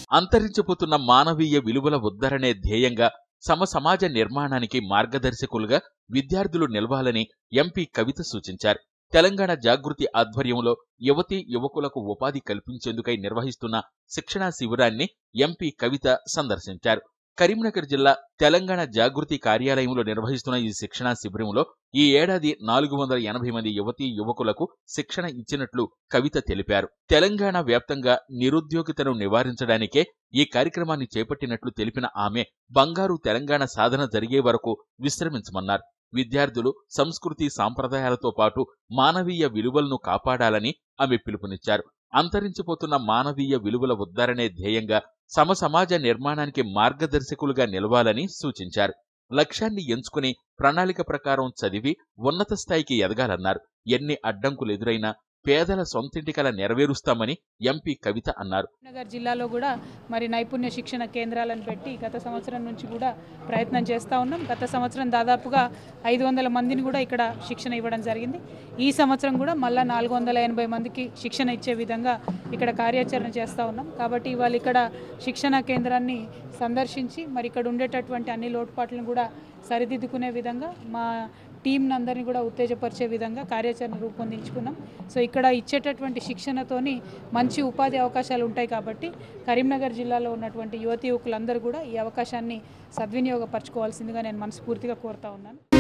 అంతరించిపోతున్న మానవీయ విలువల ఉద్ధరణే ధ్యేయంగా సమ సమాజ నిర్మాణానికి మార్గదర్శకులుగా విద్యార్థులు నిలవాలని ఎంపీ కవిత సూచించారు తెలంగాణ జాగృతి ఆధ్వర్యంలో యువతీ యువకులకు ఉపాధి కల్పించేందుకై నిర్వహిస్తున్న శిక్షణా శిబిరాన్ని ఎంపీ కవిత సందర్శించారు కరీంనగర్ జిల్లా తెలంగాణ జాగృతి కార్యాలయంలో నిర్వహిస్తున్న ఈ శిక్షణా శిబిరంలో ఈ ఏడాది నాలుగు వందల ఎనభై మంది యువతీ యువకులకు శిక్షణ ఇచ్చినట్లు కవిత తెలిపారు తెలంగాణ వ్యాప్తంగా నిరుద్యోగితను నివారించడానికే ఈ కార్యక్రమాన్ని చేపట్టినట్లు తెలిపిన ఆమె బంగారు తెలంగాణ సాధన జరిగే వరకు విశ్రమించమన్నారు విద్యార్థులు సంస్కృతి సాంప్రదాయాలతో పాటు మానవీయ విలువలను కాపాడాలని ఆమె పిలుపునిచ్చారు అంతరించిపోతున్న మానవీయ విలువల ఉద్ధరణే ధ్యేయంగా సమ సమాజ నిర్మాణానికి మార్గదర్శకులుగా నిలవాలని సూచించారు లక్ష్యాన్ని ఎంచుకుని ప్రణాళిక ప్రకారం చదివి ఉన్నత స్థాయికి ఎదగాలన్నారు ఎన్ని అడ్డంకులు ఎదురైనా పేదల సొంతింటి కల నెరవేరుస్తామని ఎంపీ కవిత అన్నారు నగర్ జిల్లాలో కూడా మరి నైపుణ్య శిక్షణ కేంద్రాలను పెట్టి గత సంవత్సరం నుంచి కూడా ప్రయత్నం చేస్తూ ఉన్నాం గత సంవత్సరం దాదాపుగా ఐదు వందల మందిని కూడా ఇక్కడ శిక్షణ ఇవ్వడం జరిగింది ఈ సంవత్సరం కూడా మళ్ళా నాలుగు వందల ఎనభై మందికి శిక్షణ ఇచ్చే విధంగా ఇక్కడ కార్యాచరణ చేస్తూ ఉన్నాం కాబట్టి ఇవాళ ఇక్కడ శిక్షణ కేంద్రాన్ని సందర్శించి మరి ఇక్కడ ఉండేటటువంటి అన్ని లోటుపాట్లను కూడా సరిదిద్దుకునే విధంగా మా టీం అందరినీ కూడా ఉత్తేజపరిచే విధంగా కార్యాచరణ రూపొందించుకున్నాం సో ఇక్కడ ఇచ్చేటటువంటి శిక్షణతోని మంచి ఉపాధి అవకాశాలు ఉంటాయి కాబట్టి కరీంనగర్ జిల్లాలో ఉన్నటువంటి యువతి యువకులందరూ కూడా ఈ అవకాశాన్ని సద్వినియోగపరచుకోవాల్సిందిగా నేను మనస్ఫూర్తిగా కోరుతా ఉన్నాను